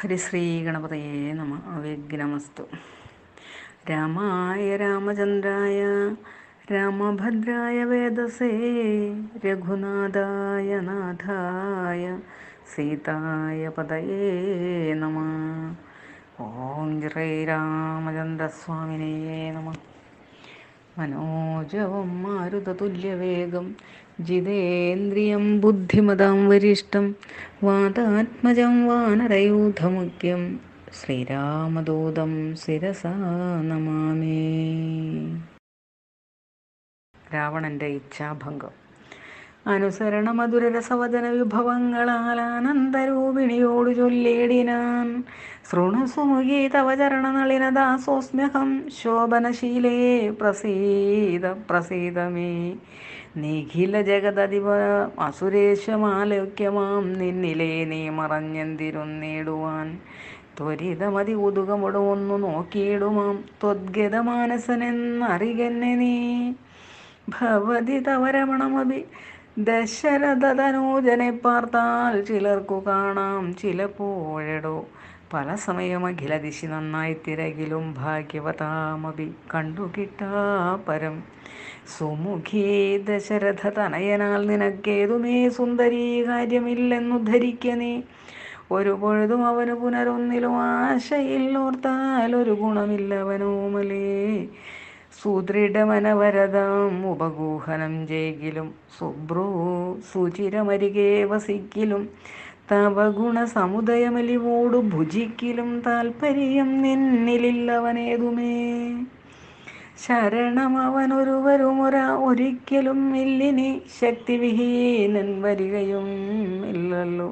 ഹരിശ്രീ ഗണപതയേ നമ അവിഘ്നമസ്തു രാമായ രാമചന്ദ്രായ രാമഭദ്രായ വേദസേ രഘുനാഥായ നാഥായ സീതായ പതയേ നമ ഓം ജയ രാമചന്ദ്രസ്വാമിനേ നമ മനോജവം മാരുതതുല്യവേഗം ജിതേന്ദ്രിയം ബുദ്ധിമതാം വരിഷ്ടം വാതാത്മജം വാനരയൂഥമുഖ്യം ശ്രീരാമദൂതം ശിരസാ നമാമേ രാവണന്റെ ഇച്ഛാഭംഗം അനുസരണ മധുരരസവദന വിഭവങ്ങളാൽ ആനന്ദരൂപിണിയോട് ചൊല്ലിയിടിനാൻ ശൃണുസുമുഖി തവ ചരണനളിനദാസോസ്മ്യഹം ശോഭനശീലേ പ്രസീത പ്രസീതമേ നിഖില ജഗതധിപ അസുരേശമാലോക്യമാം നിന്നിലേ നീ മറഞ്ഞെന്തിരുന്നിടുവാൻ ത്വരിതമതി ഉതുകമൊടു ഒന്നു നോക്കിയിടുമാം ത്വദ്ഗത മാനസനെന്നറികന്നെ നീ ഭവതി തവരമണമഭി ദശരഥനൂജനെ പാർത്താൽ ചിലർക്കു കാണാം ചിലപ്പോഴടോ പല സമയം അഖില ദിശി നന്നായി തിരകിലും ഭാഗ്യവതാമഭി കണ്ടു കിട്ടാ പരം സുമുഖി ദശരഥ തനയനാൽ നിനക്കേതുമേ സുന്ദരീ കാര്യമില്ലെന്നു ധരിക്ക നീ ഒരു പൊഴുതും അവന് പുനരൊന്നിലും ആശയിൽ ഓർത്താൽ ഒരു ഗുണമില്ലവനോമലേ സുദൃഢമനവരതാം ഉപഗൂഹനം ചെയ്കിലും സുബ്രൂ സുചിരമരികെ വസിക്കിലും തവ ഗുണസമുദയമലിവോടു ഭുജിക്കിലും താൽപ്പര്യം നിന്നിലില്ലവനേതുമേ ശരണം അവനൊരുവരുമൊര ഒരിക്കലും ഇല്ലിനി ശക്തിവിഹീനൻ വരികയും ഇല്ലല്ലോ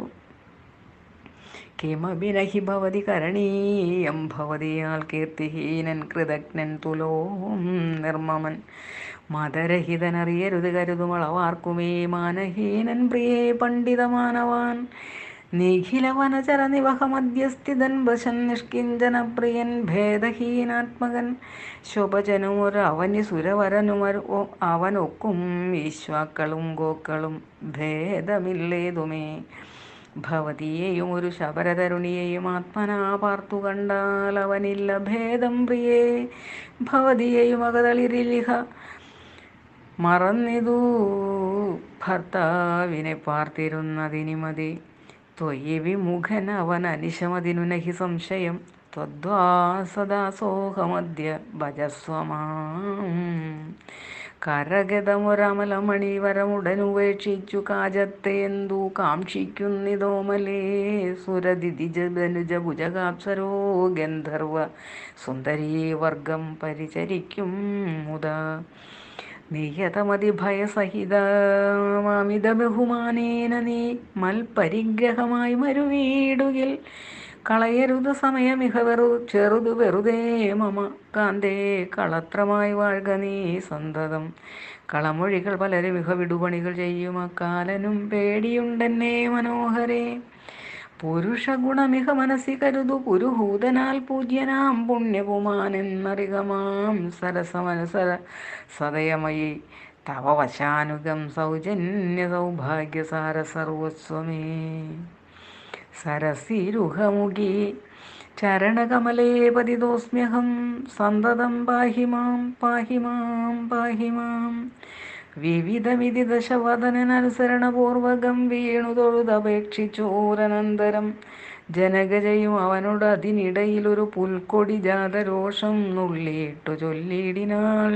കിമപി നഹി ഭവതി കരണീയം ഭവതിയാൽ കീർത്തിഹീനൻ കൃതജ്ഞൻ തുലോം നിർമ്മമൻ മതരഹിതനറിയരുത് കരുതുമളവാർക്കുമേ മാനഹീനൻ പ്രിയേ പണ്ഡിതമാനവാൻ നിഖിലവനചര നിവഹമധ്യസ്ഥിതൻ വശൻ നിഷ്കിഞ്ചന പ്രിയൻ ഭേദഹീനാത്മകൻ ശുഭജനുമൊരു അവനി സുരവരനുമരു അവനൊക്കും ഈശ്വാക്കളും ഗോക്കളും ഭേദമില്ലേതുമേ ഭവതിയെയും ഒരു ശബരതരുണിയെയും ആത്മനാ പാർത്തു കണ്ടാൽ അവനില്ല ഭേദം പ്രിയേ ഭവതിയെയും അകതളിരിലിഹ മറന്നിതു ഭർത്താവിനെ പാർത്തിരുന്നതിനി മതി ത്വയി വിമുഖൻ അവൻ അനിശമതിനു നഹി സംശയം ത്വദ്വാസദാസോഹമദ്യ ഭജസ്വമാം കരഗതമൊരമലമണിവരമുടനുപേക്ഷിച്ചു കാജത്തേന്തു കാക്ഷിക്കുന്നിതോമലേ സുരദിതിജനുജ ഭുജകാപ്സരോ ഗന്ധർവ സുന്ദരീവർഗം പരിചരിക്കും മുത നിയതമതി ഭയസഹിതമാമിത ബഹുമാനേന നീ മൽപരിഗ്രഹമായി മരുവീടുകിൽ കളയരുത് സമയമിഹ വെറു ചെറുതു വെറുതേ മമ കാന്തേ കളത്രമായി വാഴുക നീ സന്തതം കളമൊഴികൾ പലരും ഇഹ വിടുപണികൾ ചെയ്യും അക്കാലനും പേടിയുണ്ടെന്നേ മനോഹരേ പുരുഷഗുണമിഹ മനസ്സി കരുതു പുരുഹൂതനാൽ പൂജ്യനാം പുണ്യപുമാനെന്നറികമാം സരസമനസര സദയമയി തവ വശാനുഗം സൗജന്യ സൗഭാഗ്യസാര സർവസ്വമേ സരസിരുഹമുഖി ചരണകമലേ പതിതോസ്മ്യഹം സന്തതം പാഹി മാം പാഹി മാം പാഹി മാം വിവിധവിധി ദശവദനനുസരണപൂർവകം വീണു തൊഴുതപേക്ഷിച്ചോരനന്തരം ജനകജയും അവനോട് അതിനിടയിലൊരു പുൽക്കൊടി ജാതരോഷം നുള്ളിയിട്ടു ചൊല്ലിയിടിനാൾ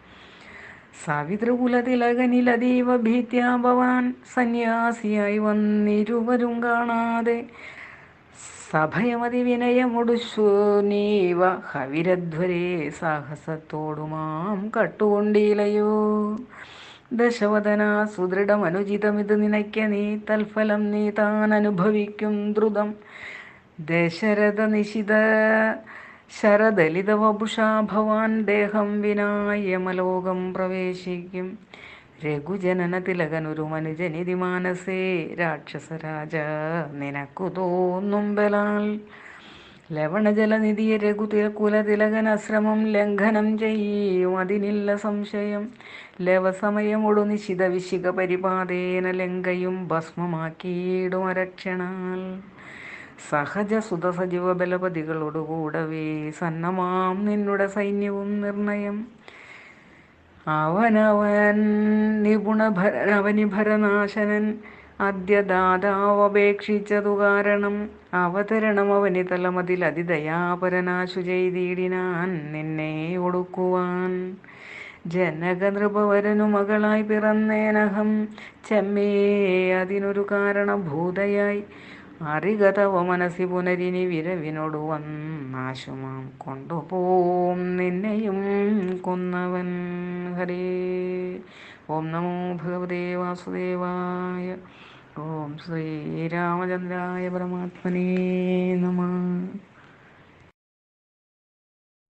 സവിതൃകുലതിലകനിലതീവ ഭീത്യാ ഭവാൻ സന്യാസിയായി വന്നിരുവരും കാണാതെ സഭയമതി വിനയമൊടുശൂനീവ ഹവിരധ്വരേ സാഹസത്തോടുമാം കട്ടുകൊണ്ടിലയോ ദശവദന സുദൃഢമനുചിതമിത് നിനയ്ക്ക നീ തൽഫലം നീ താൻ അനുഭവിക്കും ദ്രുതം ദശരഥ നിശിത ശരദലിത വപുഷാ ഭവാൻ ദേഹം വിനായമലോകം പ്രവേശിക്കും രഘുജനന തിലകനൊരു മനുജനിധി മാനസേ രാക്ഷസരാജ നിനക്കു തോന്നും ബലാൽ ലവണജലനിധിയെ രഘുതില കുലതിലകൻ അശ്രമം ലംഘനം ചെയ്യും അതിനില്ല സംശയം ലവസമയമൊടു നിശിത വിശിക പരിപാതേന ലങ്കയും ഭസ്മമാക്കിയിടും അരക്ഷണാൽ സഹജ സുത സജീവ ബലപതികളോടുകൂടവേ സന്നമാം നിന്നുടെ സൈന്യവും നിർണയം അവനവൻ നിപുണ അവനിഭരനാശനൻ അദ്യദാതാവപേക്ഷിച്ചതു കാരണം അവതരണം അവനി തലമതിൽ അതിദയാപരനാശു ചെയ്തിടിനാൻ നിന്നെ ഒടുക്കുവാൻ ജനകനൃപവരനു മകളായി പിറന്നേനഹം ചെമ്മേ അതിനൊരു കാരണഭൂതയായി അറികതവ മനസ്സി പുനരിനി വിരവിനോടു വന്നാശുമാം കൊണ്ടുപോം നിന്നെയും കൊന്നവൻ ഹരേ ഓം നമോ ഭഗവതേ വാസുദേവായ ഓം ശ്രീരാമചന്ദ്രായ പരമാത്മനേ നമ